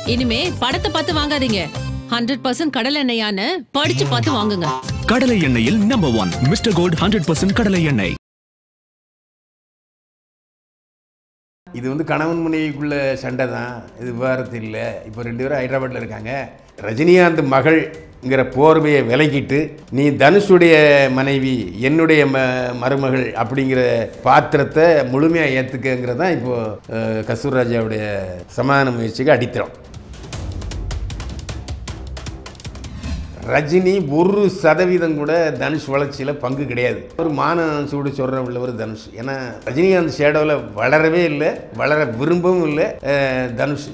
இனிமே படத்தை பார்த்து வாங்காதீங்க ஹண்ட்ரட் பர்சன்ட் கடல் எண்ணெயான்னு படிச்சு பார்த்து வாங்குங்க கடலை எண்ணெயில் number one Mr Gold hundred percent கடலை எண்ணெய் இது வந்து கணவன் மனைவிக்குள்ள சண்டை தான் இது விவாகரத்து இல்லை இப்போ ரெண்டு பேரும் ஹைதராபாத்தில் இருக்காங்க ரஜினிகாந்த் மகள்ங்கிற போர்வையை விலக்கிட்டு நீ தனுஷுடைய மனைவி என்னுடைய ம மருமகள் அப்படிங்கிற பாத்திரத்தை முழுமையாக ஏற்றுக்கங்கிறது தான் இப்போது கஸ்தூர் ராஜாவுடைய சமாதான முயற்சிக்கு அடித்தளம் ரஜினி ஒரு சதவீதம் கூட தனுஷ் வளர்ச்சியில் பங்கு கிடையாது ஒரு மானம் சூடு சொல்கிற உள்ளவர் தனுஷ் ஏன்னா ரஜினிகாந்த் ஷேடோவில் வளரவே இல்லை வளர விரும்பவும் இல்லை அஹ், தனுஷ்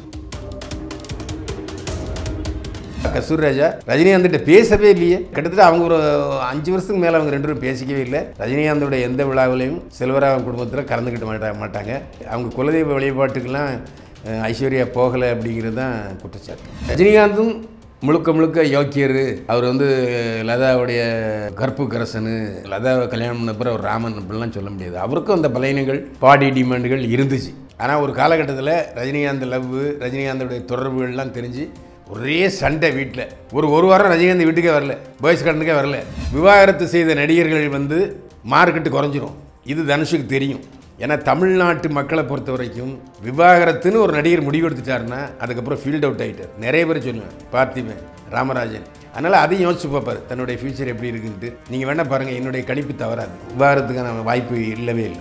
கஸ்தூர் ராஜா ரஜினிகாந்த்கிட்ட பேசவே இல்லையே கிட்டத்தட்ட அவங்க ஒரு அஞ்சு வருஷத்துக்கு மேலே அவங்க ரெண்டு பேரும் பேசிக்கவே இல்லை ரஜினிகாந்தோட எந்த விழாவிலையும் செல்வராவ் குடும்பத்தில் கலந்துக்கிட்ட மாட்டா மாட்டாங்க அவங்க குலதெய்வ வழிபாட்டுக்கெல்லாம் அஹ், ஐஸ்வர்யா போகலை அப்படிங்கிறது தான் குற்றச்சாட்டு ரஜினிகாந்தும் முழுக்க முழுக்க யோக்கியர் அவர் வந்து லதாவுடைய கற்பு கரசனு லதாவை கல்யாணம் பண்ண பிறகு அவர் ராமன் அப்படிலாம் சொல்ல முடியாது அவருக்கும் அந்த பலையினங்கள் பாடி டிமாண்டுகள் இருந்துச்சு ஆனால் ஒரு காலகட்டத்தில் ரஜினிகாந்த் லவ் ரஜினிகாந்தோடைய தொடர்புகள்லாம் தெரிஞ்சு ஒரே சண்டை வீட்டில் ஒரு ஒரு வாரம் ரஜினிகாந்த் வீட்டுக்கே வரல பாய்ஸ் கார்டனுக்கே வரல விவாகரத்து செய்த நடிகர்கள் வந்து மார்க்கெட்டு குறைஞ்சிரும் இது தனுஷுக்கு தெரியும் ஏன்னா தமிழ்நாட்டு மக்களை பொறுத்த வரைக்கும் விவாகரத்துன்னு ஒரு நடிகர் முடிவெடுத்துட்டாருன்னா அதுக்கப்புறம் ஃபீல்ட் அவுட் ஆகிட்டார் நிறைய பேர் சொல்லுவேன் பார்த்திபன் ராமராஜன் அதனால் அதையும் யோசிச்சு பார்ப்பார் தன்னுடைய ஃப்யூச்சர் எப்படி இருக்குன்ட்டு நீங்கள் வேணால் பாருங்கள் என்னுடைய கணிப்பு தவறாது விவாகரத்துக்கான வாய்ப்பு இல்லவே இல்லை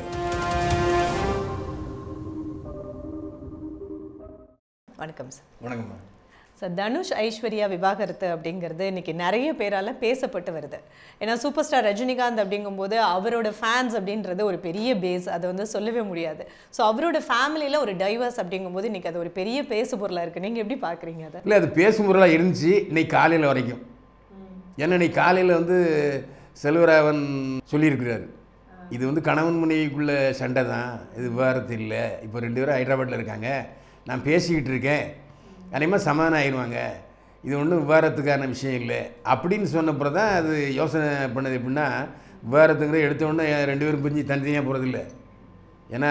வணக்கம் சார் வணக்கம்மா சார் தனுஷ் ஐஸ்வர்யா விவாகரத்து அப்படிங்கிறது இன்னைக்கு நிறைய பேரால பேசப்பட்டு வருது ஏன்னா சூப்பர் ஸ்டார் ரஜினிகாந்த் அப்படிங்கும்போது அவரோட ஃபேன்ஸ் அப்படின்றது ஒரு பெரிய பேஸ் அதை வந்து சொல்லவே முடியாது ஸோ அவரோட ஃபேமிலியில் ஒரு டைவர்ஸ் அப்படிங்கும்போது இன்னைக்கு அது ஒரு பெரிய பேசு பொருளாக இருக்குது நீங்கள் எப்படி பார்க்குறீங்க அதை இல்லை அது பேசும் பொருளாக இருந்துச்சு இன்னைக்கு காலையில் வரைக்கும் ஏன்னா இன்னைக்கு காலையில் வந்து செல்வராவன் சொல்லியிருக்கிறாரு இது வந்து கணவன் மனைவிக்குள்ள சண்டை தான் இது விவாகரத்து இல்லை இப்போ ரெண்டு பேரும் ஹைதராபாத்தில் இருக்காங்க நான் பேசிக்கிட்டு இருக்கேன் அநேகமாக சமாதானம் ஆயிடுவாங்க இது ஒன்றும் விவாகரத்துக்கான விஷயம் இல்லை அப்படின்னு சொன்னப்போ தான் அது யோசனை பண்ணது எப்படின்னா விவாகரத்துங்கிற எடுத்த உடனே ரெண்டு பேரும் பிரிஞ்சு தனித்தனியாக போகிறதில்ல ஏன்னா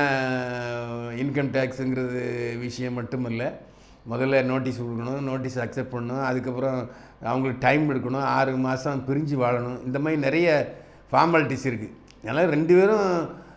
இன்கம் டேக்ஸுங்கிறது விஷயம் மட்டுமல்ல முதல்ல நோட்டீஸ் கொடுக்கணும் நோட்டீஸ் அக்செப்ட் பண்ணணும் அதுக்கப்புறம் அவங்களுக்கு டைம் எடுக்கணும் ஆறு மாதம் பிரிஞ்சு வாழணும் இந்த மாதிரி நிறைய ஃபார்மாலிட்டிஸ் இருக்குது அதனால் ரெண்டு பேரும்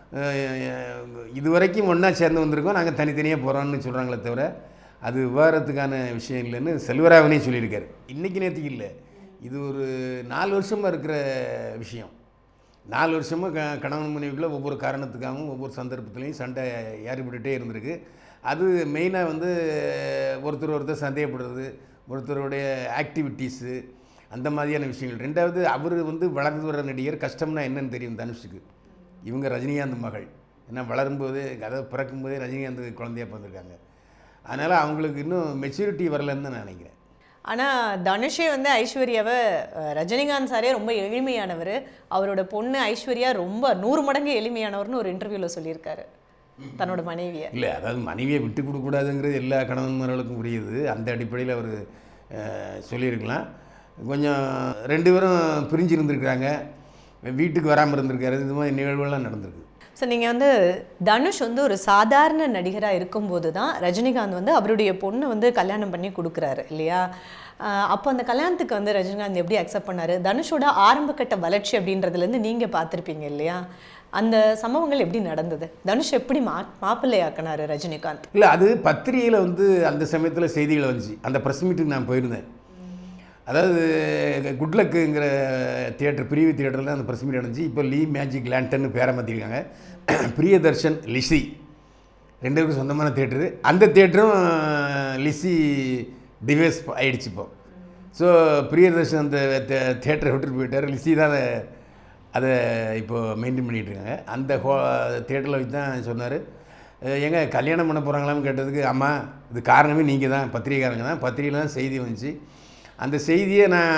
அஹ், இது வரைக்கும் ஒன்றா சேர்ந்து வந்திருக்கோம் நாங்கள் தனித்தனியாக போகிறோம்னு சொல்கிறாங்களே தவிர அது விவாகரத்துக்கான விஷயம் இல்லைன்னு செல்வராகவனே சொல்லியிருக்காரு இன்றைக்கி நேற்றுக்கு இல்லை இது ஒரு நாலு வருஷமாக இருக்கிற விஷயம் நாலு வருஷமாக க கணவன் மனைவிக்குள்ள ஒவ்வொரு காரணத்துக்காகவும் ஒவ்வொரு சந்தர்ப்பத்துலேயும் சண்டை ஏற்பட்டுகிட்டே இருந்திருக்கு அது மெயினாக வந்து ஒருத்தர் ஒருத்தர் சந்தேகப்படுறது ஒருத்தருடைய ஆக்டிவிட்டீஸு அந்த மாதிரியான விஷயங்கள் ரெண்டாவது அவர் வந்து வளர்ந்து வர நடிகர் கஷ்டம்னா என்னன்னு தெரியும் தனுஷுக்கு இவங்க ரஜினிகாந்த் மகள் ஏன்னா வளரும்போது அதாவது பிறக்கும்போதே ரஜினிகாந்த் குழந்தையா பிறந்திருக்காங்க அதனால் அவங்களுக்கு இன்னும் மெச்சூரிட்டி வரலன்னு தான் நான் நினைக்கிறேன் ஆனால் தனுஷே வந்து ஐஸ்வர்யாவை அஹ், ரஜினிகாந்த் சாரே ரொம்ப எளிமையானவர் அவரோட பொண்ணு ஐஸ்வர்யா ரொம்ப நூறு மடங்கு எளிமையானவர்னு ஒரு இன்டர்வியூவில் சொல்லியிருக்காரு தன்னோட மனைவியை இல்லை அதாவது மனைவியை விட்டு கொடுக்கக்கூடாதுங்கிறது எல்லா கணவன்மார்களுக்கும் புரியுது அந்த அடிப்படையில் அவர் சொல்லியிருக்கலாம் கொஞ்சம் ரெண்டு பேரும் பிரிஞ்சு இருந்திருக்கிறாங்க வீட்டுக்கு வராமல் இருந்திருக்காரு இது மாதிரி நிகழ்வுகள்லாம் நடந்திருக்கு ஸோ நீங்கள் வந்து தனுஷ் வந்து ஒரு சாதாரண நடிகராக இருக்கும்போது தான் ரஜினிகாந்த் வந்து அவருடைய பொண்ணை வந்து கல்யாணம் பண்ணி கொடுக்குறாரு இல்லையா ஆஹ் அப்போ அந்த கல்யாணத்துக்கு வந்து ரஜினிகாந்த் எப்படி அக்செப்ட் பண்ணாரு தனுஷோட ஆரம்பகட்ட வளர்ச்சி அப்படின்றதுலேருந்து நீங்கள் பார்த்துருப்பீங்க இல்லையா அந்த சம்பவங்கள் எப்படி நடந்தது தனுஷ் எப்படி மா மாப்பிள்ளையாக்கினாரு ரஜினிகாந்த் இல்லை அது பத்திரிகையில் வந்து அந்த சமயத்தில் செய்திகள் வந்துச்சு அந்த ப்ரெஸ் மீட்டுக்கு நான் போயிருந்தேன் அதாவது குட்லக்குங்கிற தியேட்டர் பிரிவு தியேட்டரில் அந்த ப்ரெஸ் மீட் நடந்துச்சு இப்போ லீ மேஜிக் லேண்டன்னு பேரை மாற்றிருக்காங்க பிரியதர்ஷன் லிசி ரெண்டு பேருக்கும் சொந்தமான தேட்டரு அந்த தேட்டரும் லிசி டிவைஸ் ஆயிடுச்சு இப்போ ஸோ பிரியதர்ஷன் அந்த தேட்டரை விட்டுட்டு போயிட்டார் லிசி தான் அதை அதை இப்போது மெயின்டைன் பண்ணிகிட்டு இருக்காங்க அந்த ஹோ தேட்டரில் வச்சு தான் சொன்னார் எங்க கல்யாணம் பண்ண போகிறாங்களான்னு கேட்டதுக்கு அம்மா இது காரணமே நீங்கள் தான் பத்திரிகைக்காரங்க தான் பத்திரிகையில் தான் செய்தி வந்துச்சு அந்த செய்தியை நான்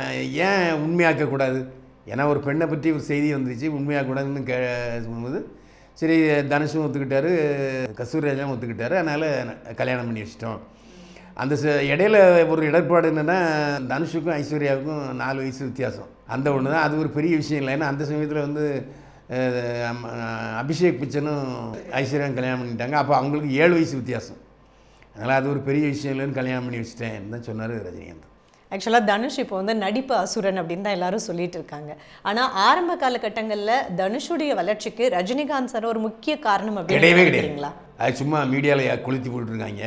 ஏன் உண்மையாக்கக்கூடாது ஏன்னா ஒரு பெண்ணை பற்றி ஒரு செய்தி வந்துச்சு உண்மையாக்கக்கூடாதுன்னு கே சொல்லும்போது சரி தனுஷும் ஒத்துக்கிட்டாரு கஸ்தூரிராஜாவும் ஒத்துக்கிட்டாரு அதனால் கல்யாணம் பண்ணி வச்சிட்டோம் அந்த ச- இடையில ஒரு இடர்பாடு என்னென்னா தனுஷுக்கும் ஐஸ்வர்யாவுக்கும் நாலு வயசு வித்தியாசம் அந்த ஒன்று தான் அது ஒரு பெரிய விஷயம் இல்லை ஏன்னா அந்த சமயத்தில் வந்து அஹ், அம்ம- அபிஷேக் பச்சனும் ஐஸ்வர்யாவும் கல்யாணம் பண்ணிட்டாங்க அப்போ அவங்களுக்கு ஏழு வயசு வித்தியாசம் அதனால் அது ஒரு பெரிய விஷயம் இல்லைன்னு கல்யாணம் பண்ணி வச்சுட்டேன் தான் சொன்னார் ரஜினிகாந்த் ஆக்சுவலாக தனுஷ் இப்போ வந்து நடிப்பு அசுரன் அப்படின்னு தான் எல்லாரும் சொல்லிட்டு இருக்காங்க ஆனால் ஆரம்ப காலகட்டங்களில் தனுஷுடைய வளர்ச்சிக்கு ரஜினிகாந்த் சார் ஒரு முக்கிய காரணம் அப்படின்னு கிடையவே கிடையாது நினைக்கிறீங்களா அது சும்மா மீடியாவில் கொளுத்தி போட்டுருக்காங்க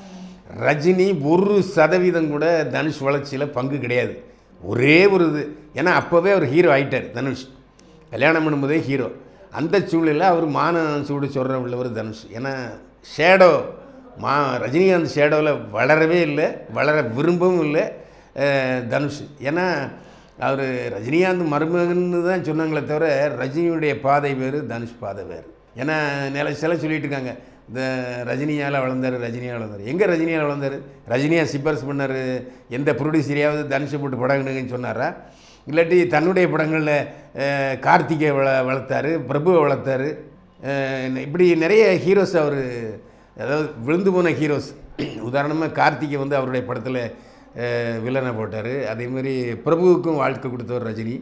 ரஜினி ஒரு சதவீதம் கூட தனுஷ் வளர்ச்சியில் பங்கு கிடையாது ஒரே ஒரு இது ஏன்னா அப்போவே அவர் ஹீரோ ஆயிட்டார் தனுஷ் கல்யாணம் பண்ணும்போதே ஹீரோ அந்த சூழ்நிலையில் அவர் மான சூடு சொல்கிற உள்ளவர் தனுஷ் ஏன்னா ஷேடோ மா ரஜினிகாந்த் ஷேடோவில் வளரவே இல்லை வளர விரும்பவும் இல்லை அஹ், தனுஷ் ஏன்னா அவர் ரஜினிகாந்த் மருமகன்னு தான் சொன்னாங்களே தவிர ரஜினியுடைய பாதை வேறு தனுஷ் பாதை வேறு ஏன்னா நில சில சொல்லிட்டு இருக்காங்க இந்த ரஜினியால் வளர்ந்தார் ரஜினியால் வளர்ந்தார் எங்கே ரஜினியால் வளர்ந்தார் ரஜினியா சிபாரிசு பண்ணார் எந்த ப்ரொடியூசரையாவது தனுஷை போட்டு படங்கன்னு சொன்னாரா இல்லாட்டி தன்னுடைய படங்களில் அஹ், கார்த்திகை வள வளர்த்தாரு பிரபுவை வளர்த்தாரு அஹ், இப்படி நிறைய ஹீரோஸ் அவர் அதாவது விழுந்து போன ஹீரோஸ் உதாரணமாக கார்த்திகை வந்து அவருடைய படத்தில் வில்லனை போட்டார் அதேமாதிரி பிரபுவுக்கும் வாழ்க்கை கொடுத்தவர் ரஜினி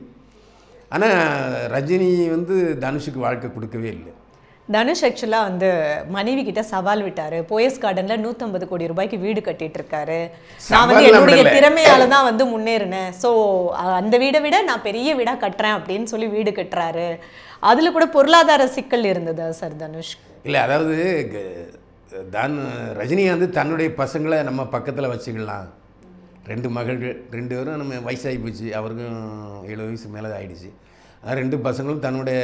ஆனால் ரஜினி வந்து தனுஷுக்கு வாழ்க்கை கொடுக்கவே இல்லை தனுஷ் ஆக்சுவலாக வந்து மனைவி கிட்ட சவால் விட்டாரு போயஸ் கார்டன்ல 150 கோடி ரூபாய்க்கு வீடு கட்டிட்டு இருக்காரு நான் வந்து சவால்லாம் என்னுடைய விடல. திறமையால தான் வந்து முன்னேறினேன் ஸோ அந்த வீடை விட நான் பெரிய வீடா கட்டுறேன் அப்படின்னு சொல்லி வீடு கட்டுறாரு அதுல கூட பொருளாதார சிக்கல் இருந்ததா சார் தனுஷ் இல்லை அதாவது க- தான் ரஜினிகாந்த் தன்னுடைய பசங்களை நம்ம பக்கத்தில் வச்சுக்கலாம் ரெண்டு மகள்கள் ரெண்டு பேரும் நம்ம வயசாகி போச்சு அவருக்கும் எழுபது வயசு மேலே ஆயிடுச்சு ஆனால் ரெண்டு பசங்களும் தன்னுடைய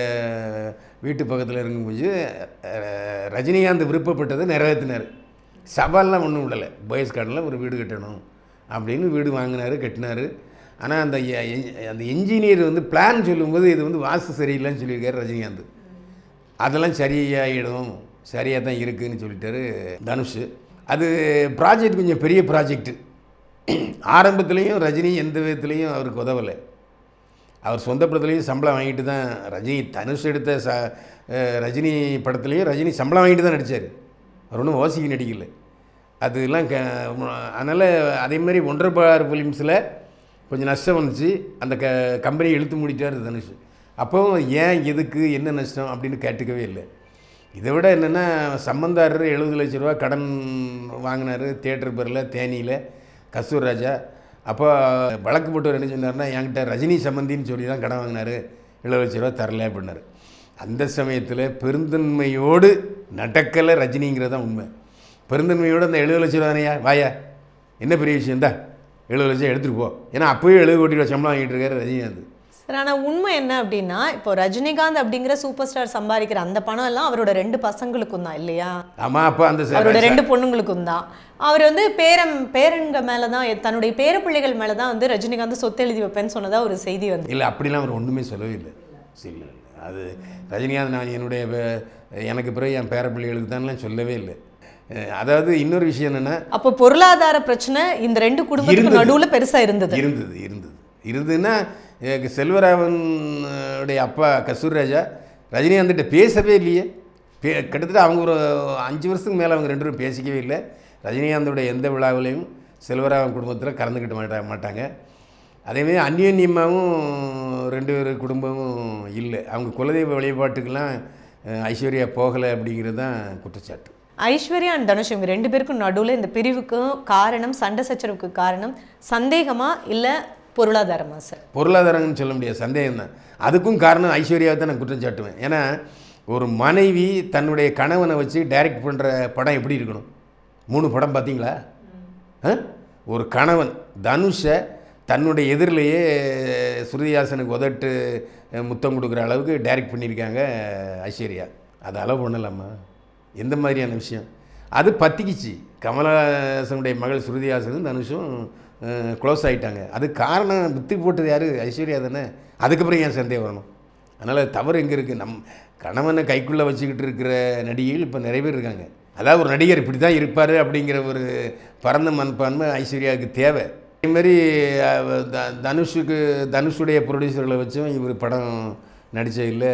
வீட்டு பக்கத்தில் இருக்கும்போது அஹ், ரஜினிகாந்த் விருப்பப்பட்டதை நிறைவேற்றினார் சவால்லாம் ஒன்றும் விடலை பாய்ஸ் கார்டனில் ஒரு வீடு கட்டணும் அப்படின்னு வீடு வாங்கினாரு கட்டினாரு ஆனால் அந்த எ- எ- அந்த இன்ஜினியர் வந்து பிளான் சொல்லும்போது இது வந்து வாஸ்து சரியில்லைன்னு சொல்லியிருக்காரு ரஜினிகாந்த் அதெல்லாம் சரியாயிடும் சரியாக தான் இருக்குதுன்னு சொல்லிட்டாரு தனுஷ் அது ப்ராஜெக்ட் கொஞ்சம் பெரிய ப்ராஜெக்ட்டு ஆரம்பத்துலேயும் ரஜினி எந்த விதத்துலேயும் அவருக்கு உதவலை அவர் சொந்த படத்துலேயும் சம்பளம் வாங்கிட்டு தான் ரஜினி தனுஷ் எடுத்த ச அஹ் ரஜினி படத்துலேயும் ரஜினி சம்பளம் வாங்கிட்டு தான் நடித்தார் அவர் ஒன்றும் ஓசிக்கு நடிக்கல அதெல்லாம் க அதனால் அதேமாதிரி ஒன்றரை பார் ஃபிலிம்ஸில் கொஞ்சம் நஷ்டம் வந்துச்சு அந்த க கம்பெனியை இழுத்து மூடிட்டார் தனுஷ் அப்போவும் ஏன் எதுக்கு என்ன நஷ்டம் அப்படின்னு கேட்டுக்கவே இல்லை இதை விட என்னென்னா சம்பந்தாரர் எழுபது லட்ச ரூபா கடன் வாங்கினார் தியேட்டர் பேரில் தேனியில் கஸ்தூர் ராஜா அப்போ வழக்கு போட்டவர் என்ன சொன்னார்னா என்கிட்ட ரஜினி சம்பந்தின்னு சொல்லி தான் கடன் வாங்கினார் எழுபது லட்ச ரூபா தரல அப்படின்னாரு அந்த சமயத்தில் பெருந்தன்மையோடு நடக்கலை ரஜினிங்கிறது தான் உண்மை பெருந்தன்மையோடு அந்த எழுபது லட்ச ரூபா தானையா வாயா என்ன பெரிய விஷயம் தான் எழுபது லட்சம் எடுத்துகிட்டு போ ஏன்னா அப்போயே எழுபது கோடி ரூபா சம்பளம் வாங்கிட்டு இருக்காரு ரஜினிகாந்த் சார் ஆனால் உண்மை என்ன அப்படின்னா இப்போ ரஜினிகாந்த் அப்படிங்கிற சூப்பர் ஸ்டார் சம்பாதிக்கிற அந்த பணம் எல்லாம் அவரோட ரெண்டு பசங்களுக்கும் தான் இல்லையா ஆமாம் அப்போ அந்த ச- அவரோட ரெண்டு பொண்ணுங்களுக்கும் தான் அவர் வந்து பேரம் பேரன்க மேல தான் தன்னுடைய பேரப்பிள்ளைகள் மேல தான் வந்து ரஜினிகாந்த் சொத்து எழுதி வைப்பேன்னு சொன்னதா ஒரு செய்தி வந்து இல்லை அப்படிலாம் அவர் ஒன்றுமே சொல்லவே இல்லை இல்லை இல்லை அது ரஜினிகாந்த் நான் என்னுடைய பே- எனக்கு பிறகு என் பேர பிள்ளைகளுக்கு தான்லாம் சொல்லவே இல்லை அஹ் அதாவது இன்னொரு விஷயம் என்னென்னா அப்போ பொருளாதார பிரச்சனை இந்த ரெண்டு குடும்பத்துக்கு இருந்தது. நடுவுல பெருசா இருந்தது இருந்தது இருந்தது இருந்ததுன்னா எனக்கு செல்வராமன் உடைய அப்பா கஸ்தூர் ராஜா ரஜினிகாந்த்கிட்ட பேசவே இல்லையே பே கிட்டத்தட்ட அவங்க ஒரு அஞ்சு வருஷத்துக்கு மேலே அவங்க ரெண்டு பேரும் பேசிக்கவே இல்லை ரஜினிகாந்தோடைய எந்த விழாவிலையும் செல்வராமன் குடும்பத்தில் கலந்துக்கிட்ட மாட்டா மாட்டாங்க அதேமாதிரி அந்யோன்யமாகவும் ரெண்டு பேர் குடும்பமும் இல்லை அவங்க குலதெய்வ வழிபாட்டுக்கெல்லாம் அஹ், ஐஸ்வர்யா போகலை அப்படிங்கிறது தான் குற்றச்சாட்டு ஐஸ்வர்யா அண்ட் தனுஷ் இவங்க ரெண்டு பேருக்கும் நடுவுல இந்த பிரிவுக்கும் காரணம் சண்டை சச்சரவுக்கு காரணம் சந்தேகமா இல்ல பொருளாதாரமா சார் பொருளாதாரம்னு சொல்ல முடியாது சந்தேகம் தான் அதுக்கும் காரணம் ஐஸ்வர்யாவை தான் நான் குற்றம் சாட்டுவேன் ஏன்னா ஒரு மனைவி தன்னுடைய கணவனை வச்சு டைரக்ட் பண்ணுற படம் எப்படி இருக்கணும் மூணு படம் பார்த்தீங்களா ஆ? ஒரு கணவன் தனுஷை தன்னுடைய எதிரிலேயே ஸ்ருதிஹாசனுக்கு உதட்டு அஹ், முத்தம் கொடுக்குற அளவுக்கு டைரக்ட் பண்ணியிருக்காங்க ஐஸ்வர்யா அதை அளவு பண்ணலாமா எந்த மாதிரியான விஷயம் அது பத்திக்கிச்சு கமலஹாசனுடைய மகள் ஸ்ருதிஹாசனும் தனுஷும் க்ளோஸ் ஆகிட்டாங்க அது காரணம் வித்து போட்டது யார் ஐஸ்வர்யா தானே அதுக்கப்புறம் ஏன் சந்தேகம் வரணும் அதனால் தவறு எங்கே இருக்குது நம் கணவனை கைக்குள்ளே வச்சுக்கிட்டு இருக்கிற நடிகைகள் இப்போ நிறைய பேர் இருக்காங்க அதாவது ஒரு நடிகர் இப்படி தான் இருப்பார் அப்படிங்கிற ஒரு பரந்த மனப்பான்மை ஐஸ்வர்யாவுக்கு தேவை அதேமாரி அஹ், த- தனுஷுக்கு தனுஷுடைய ப்ரொடியூசர்களை வச்சும் இவர் படம் நடித்ததில்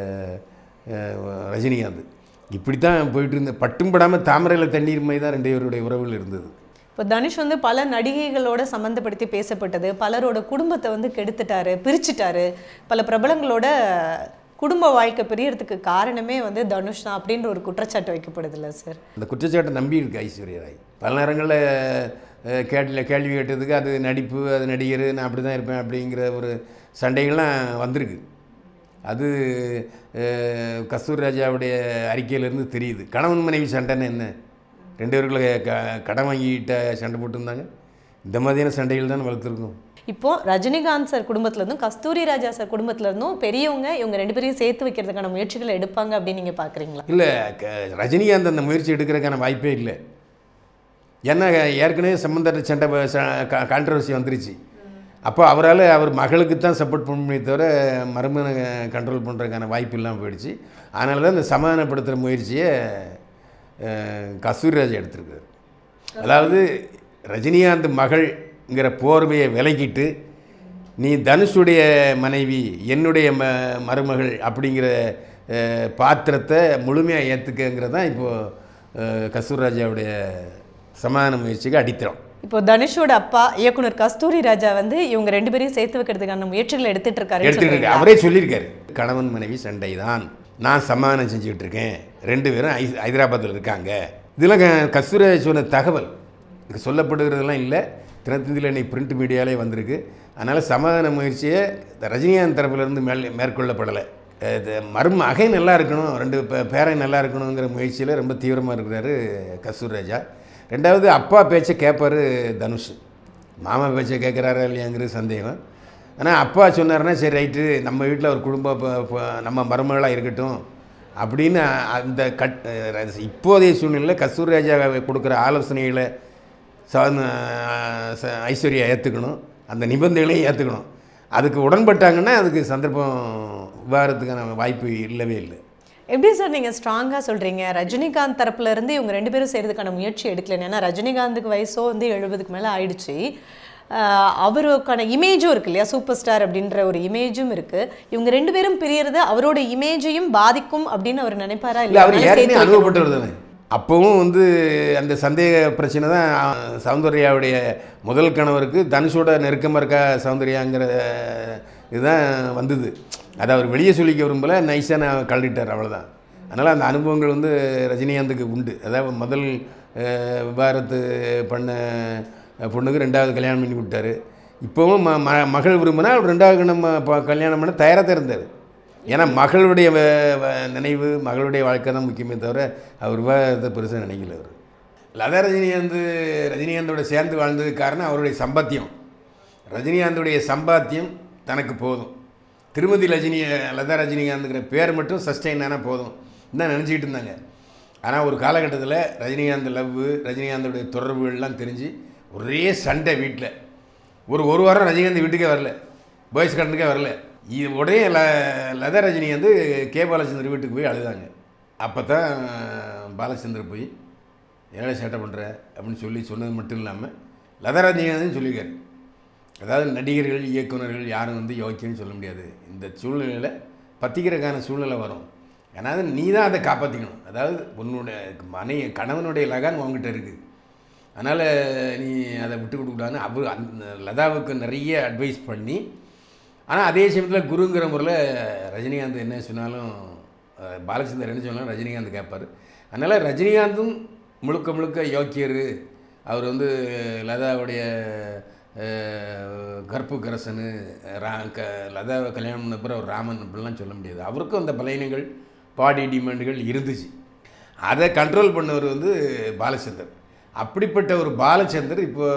ரஜினிகாந்த் இப்படி தான் போயிட்டு இருந்த பட்டும் படாமல் தாமரையில் தண்ணீர் மாதிரி தான் ரெண்டு பேருடைய உறவுகள் இருந்தது இப்போ தனுஷ் வந்து பல நடிகைகளோட சம்மந்தப்படுத்தி பேசப்பட்டது பலரோட குடும்பத்தை வந்து கெடுத்துட்டாரு பிரிச்சுட்டாரு பல பிரபலங்களோட குடும்ப வாழ்க்கை பிரியறதுக்கு காரணமே வந்து தனுஷ் தான் அப்படின்ற ஒரு குற்றச்சாட்டு வைக்கப்படுதுல்ல சார் அந்த குற்றச்சாட்டை நம்பி இருக்கு ஐஸ்வர்யா ராய் பல நேரங்களில் கேள்வி கேள்வி கேட்டதுக்கு அது நடிப்பு அது நடிகர் நான் அப்படி தான் இருப்பேன் அப்படிங்கிற ஒரு சண்டைகள்லாம் வந்திருக்கு அது அஹ், கஸ்தூரி ராஜாவுடைய அறிக்கையிலேருந்து தெரியுது கணவன் மனைவி சண்டைன்னு என்ன ரெண்டு பேருக்குள்ள க கடன் வாங்கிட்ட சண்டை போட்டிருந்தாங்க இந்த மாதிரியான சண்டைகள் தான் வளர்த்துருக்கோம் இப்போ ரஜினிகாந்த் சார் குடும்பத்துல இருந்தும் கஸ்தூரி ராஜா சார் குடும்பத்துல இருந்தும் பெரியவங்க இவங்க ரெண்டு பேரையும் சேர்த்து வைக்கிறதுக்கான முயற்சிகளை எடுப்பாங்க அப்படின்னு நீங்க பாக்குறீங்களா இல்லை க ரஜினிகாந்த் அந்த முயற்சி எடுக்கிறதுக்கான வாய்ப்பே இல்லை ஏன்னா ஏற்கனவே சம்பந்தப்பட்ட சண்டை கான்ட்ரவர்சி வந்துருச்சு அப்போ அவரால் அவர் மகளுக்கு தான் சப்போர்ட் பண்ண தவிர மருமனை கண்ட்ரோல் பண்ணுறதுக்கான வாய்ப்பு இல்லாமல் போயிடுச்சு அதனால தான் இந்த சமாதானப்படுத்துகிற முயற்சியை அஹ், கஸ்தூரிராஜ் எடுத்திருக்காரு அதாவது ரஜினிகாந்த் மகள்ங்கிற போர்வையை விலக்கிட்டு நீ தனுஷுடைய மனைவி என்னுடைய ம மருமகள் அப்படிங்கிற அஹ், பாத்திரத்தை முழுமையாக ஏற்றுக்கங்கிறது தான் இப்போது கஸ்தூர்ராஜாவுடைய சமாதான முயற்சிக்கு அடித்தளம் இப்போ தனுஷோட அப்பா இயக்குனர் கஸ்தூரி ராஜா வந்து இவங்க ரெண்டு பேரையும் சேர்த்து வைக்கிறதுக்கான முயற்சிகளை எடுத்துட்டு இருக்காரு எடுத்துக்கிட்டு இருக்கு அவரே சொல்லியிருக்காரு கணவன் மனைவி சண்டை தான் நான் சமாதானம் செஞ்சுக்கிட்டு இருக்கேன் ரெண்டு பேரும் ஐ ஹைதராபாத்தில் இருக்காங்க இதெல்லாம் க- கஸ்தூரி சொன்ன தகவல் இது சொல்லப்படுகிறதெல்லாம் இல்லை தினத்தந்தியில் இன்னைக்கு பிரிண்ட் மீடியாலே வந்திருக்கு அதனால் சமாதான முயற்சியை இந்த ரஜினிகாந்த் தரப்புலேருந்து மேல் மேற்கொள்ளப்படலை இது மரும அகை நல்லா இருக்கணும் ரெண்டு பே- பேரன் நல்லா இருக்கணுங்கிற முயற்சியில் ரொம்ப தீவிரமாக இருக்கிறாரு கஸ்தூரி ராஜா ரெண்டாவது அப்பா பேச்சை கேட்பாரு தனுஷ் மாமா பேச்சை கேட்குறாரா இல்லையாங்கிறது சந்தேகம் ஆனால் அப்பா சொன்னாருன்னா சரி ரைட்டு நம்ம வீட்டில் ஒரு குடும்பம் ப- ப- நம்ம மருமகளாக இருக்கட்டும் அப்படின்னு அந்த கட் அஹ் இப்போதைய சூழ்நிலையில் கஸ்தூரி ராஜா கொடுக்குற ஆலோசனைகளை சார்ந்த ச- ஐஸ்வர்யா ஏற்றுக்கணும் அந்த நிபந்தனைகளையும் ஏற்றுக்கணும் அதுக்கு உடன்பட்டாங்கன்னா அதுக்கு சந்தர்ப்பம் விவாகரத்துக்கான வாய்ப்பு இல்லவே இல்லை எப்படி சார் நீங்க ஸ்ட்ராங்கா சொல்றீங்க ரஜினிகாந்த் தரப்புல இருந்து இவங்க ரெண்டு பேரும் சேர்றதுக்கான முயற்சி எடுக்கல ஏன்னா ரஜினிகாந்துக்கு வயசோ வந்து எழுபதுக்கு மேல ஆயிடுச்சு ஆஹ் அவருக்கான இமேஜும் இருக்கு இல்லையா சூப்பர் ஸ்டார் அப்படின்ற ஒரு இமேஜும் இருக்கு இவங்க ரெண்டு பேரும் பிரியறது அவரோட இமேஜையும் பாதிக்கும் அப்படின்னு அவர் நினைப்பாரா இல்லை அவர் அதனால ஏற்கனவே சேர்த்து வைக்கணும். அனுபவப்பட்டவர் தானே அப்போவும் வந்து அந்த சந்தேக பிரச்சனை தான் சௌந்தர்யாவுடைய முதல் கணவருக்கு தனுஷோட நெருக்கமாக இருக்கா சௌந்தர்யாங்கிற இதுதான் வந்தது அதை அவர் வெளியே சொல்லிக்க விரும்பல நைஸாக நான் கழட்டிட்டார் அவ்வளோதான் அதனால் அந்த அனுபவங்கள் வந்து ரஜினிகாந்துக்கு உண்டு அதாவது முதல் அஹ், விவாகரத்து பண்ண பொண்ணுக்கு ரெண்டாவது கல்யாணம் பண்ணி விட்டார் இப்போவும் ம ம- மகள் விரும்பினா அவர் ரெண்டாவது நம்ம ப- கல்யாணம் பண்ண தயாராக தான் இருந்தார் ஏன்னா மகளுடைய வ- வ- நினைவு மகளுடைய வாழ்க்கை தான் முக்கியமே தவிர அவர் விவாதத்தை பெருசாக நினைக்கல அவர் லதா ரஜினிகாந்த் ரஜினிகாந்தோட சேர்ந்து வாழ்ந்ததுக்கு காரணம் அவருடைய சம்பாத்தியம் ரஜினிகாந்துடைய சம்பாத்தியம் தனக்கு போதும் திருமதி ரஜினி லதா ரஜினிகாந்துங்கிற பேர் மட்டும் சஸ்டெயின் ஆனால் போதும் தான் நினச்சிக்கிட்டு இருந்தாங்க ஆனால் ஒரு காலகட்டத்தில் ரஜினிகாந்த் லவ் ரஜினிகாந்தோடைய தொடர்புகள்லாம் தெரிஞ்சு ஒரே சண்டை வீட்டில் ஒரு ஒரு வாரம் ரஜினிகாந்த் வீட்டுக்கே வரல பாய்ஸ் கட்டனுக்கே வரல இது உடனே ல லதா ரஜினிகாந்த் கே பாலச்சந்தர் வீட்டுக்கு போய் அழுதாங்க அப்போ தான் பாலச்சந்தர் போய் ஏழை சேட்டை பண்ணுற அப்படின்னு சொல்லி சொன்னது மட்டும் இல்லாமல் லதா ரஜினிகாந்த் சொல்லியிருக்காரு அதாவது நடிகர்கள் இயக்குனர்கள் யாரும் வந்து யோக்கியன்னு சொல்ல முடியாது இந்த சூழ்நிலையில் பற்றிக்கிறதுக்கான சூழ்நிலை வரும் அதாவது நீ தான் அதை காப்பாற்றிக்கணும் அதாவது உன்னுடைய மனை கணவனுடைய லகான் உங்ககிட்ட இருக்குது அதனால் நீ அதை விட்டு கொடுக்கூடாதுன்னு அவர் அந்த லதாவுக்கு நிறைய அட்வைஸ் பண்ணி ஆனால் அதே சமயத்தில் குருங்கிற முறையில் ரஜினிகாந்த் என்ன சொன்னாலும் அஹ், பாலச்சந்தர் என்ன சொன்னாலும் ரஜினிகாந்த் கேட்பார் அதனால் ரஜினிகாந்தும் முழுக்க முழுக்க யோக்கியர் அவர் வந்து லதாவுடைய அஹ், கற்புக்கரசனு ரா க லதாவை கல்யாணம் பண்ண பிறகு அவர் ராமன் அப்படிலாம் சொல்ல முடியாது அவருக்கும் அந்த பலையனங்கள் பாடி டிமாண்டுகள் இருந்துச்சு அதை கண்ட்ரோல் பண்ணவர் வந்து பாலச்சந்தர் அப்படிப்பட்ட ஒரு பாலச்சந்தர் இப்போ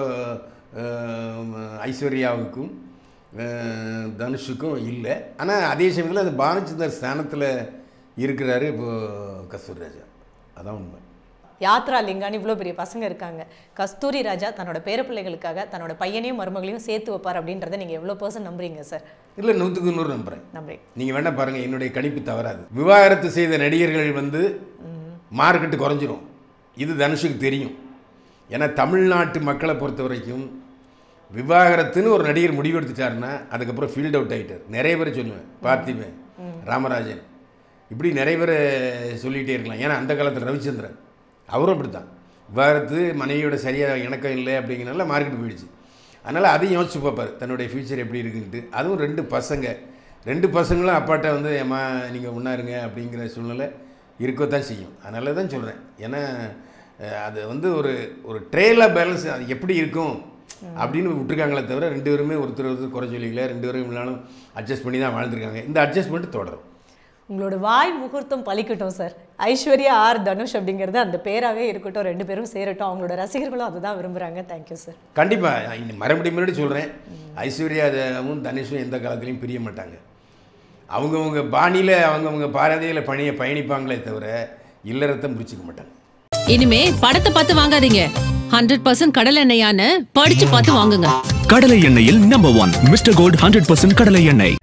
அஹ், ஐஸ்வர்யாவுக்கும் அஹ், தனுஷுக்கும் இல்லை ஆனால் அதே சமயத்தில் அந்த பாலச்சந்தர் ஸ்தானத்தில் இருக்கிறாரு இப்போது கஸ்தூரி ராஜா அதான் உண்மை யாத்ரா லிங்கான்னு இவ்வளோ பெரிய பசங்க இருக்காங்க கஸ்தூரி ராஜா தன்னோட பேர பிள்ளைகளுக்காக தன்னோட பையனையும் மருமகளையும் சேர்த்து வைப்பார் அப்படின்றத நீங்க எவ்வளோ பர்சன்ட் நம்புறீங்க சார் இல்லை நூற்றுக்கு நூறு நம்புகிறேன் நம்புறீங்க நீங்கள் வேணால் பாருங்கள் என்னுடைய கணிப்பு தவறாது விவாகரத்து செய்த நடிகர்கள் வந்து மார்க்கெட்டு குறைஞ்சிரும் இது தனுஷுக்கு தெரியும் ஏன்னா தமிழ்நாட்டு மக்களை பொறுத்த வரைக்கும் விவாகரத்துன்னு ஒரு நடிகர் முடிவெடுத்துட்டாருன்னா அதுக்கப்புறம் ஃபீல்ட் அவுட் ஆகிட்டார் நிறைய பேர் சொல்லுவேன் பார்த்திபன் ராமராஜன் இப்படி நிறைய பேர் சொல்லிகிட்டே இருக்கலாம் ஏன்னா அந்த காலத்தில் ரவிச்சந்திரன் அவரும் அப்படி தான் விவாகரத்து மனைவியோட சரியாக இணக்கம் இல்லை அப்படிங்கிறனால மார்க்கெட் போயிடுச்சு அதனால் அதையும் யோசிச்சு பார்ப்பார் தன்னுடைய ஃப்யூச்சர் எப்படி இருக்குன்ட்டு அதுவும் ரெண்டு பசங்க ரெண்டு பசங்களும் அப்பாட்ட வந்து ஏம்மா நீங்கள் ஒன்றா இருங்க அப்படிங்கிற சூழ்நிலை இருக்கத்தான் செய்யும் அதனால தான் சொல்கிறேன் ஏன்னா அஹ், அது வந்து ஒரு ஒரு ட்ரேல பேலன்ஸ் அது எப்படி இருக்கும் அப்படின்னு விட்டுருக்காங்களே தவிர ரெண்டு பேருமே ஒருத்தர் ஒருத்தர் குறை சொல்லிக்கல ரெண்டு பேரும் இல்லாலும் அட்ஜஸ்ட் பண்ணி தான் வாழ்ந்துருக்காங்க இந்த அட்ஜஸ்ட்மெண்ட் தொடரும் உங்களோட வாய் முகூர்த்தம் பலிக்கட்டும் சார் ஐஸ்வர்யா ஆர் தனுஷ் அப்படிங்கிறது அந்த பேராகவே இருக்கட்டும் ரெண்டு பேரும் சேரட்டும் அவங்களோட ரசிகர்களும் அதுதான் விரும்புகிறாங்க தேங்க்யூ சார் கண்டிப்பாக இந்த மறுபடியும் மறுபடியும் சொல்கிறேன் ஐஸ்வர்யாவும் தனுஷும் எந்த காலத்துலையும் பிரிய மாட்டாங்க அவங்கவுங்க பாணியில் அவங்கவுங்க பாரதியில் பணிய பயணிப்பாங்களே தவிர இல்லறத்தை முடிச்சுக்க மாட்டாங்க இனிமே படத்தை பார்த்து வாங்காதீங்க ஹண்ட்ரட் பர்சன்ட் கடல் எண்ணெயான்னு படிச்சு பார்த்து வாங்குங்க கடலை எண்ணெயில் number one Mr Gold hundred percent கடலை எண்ணெய்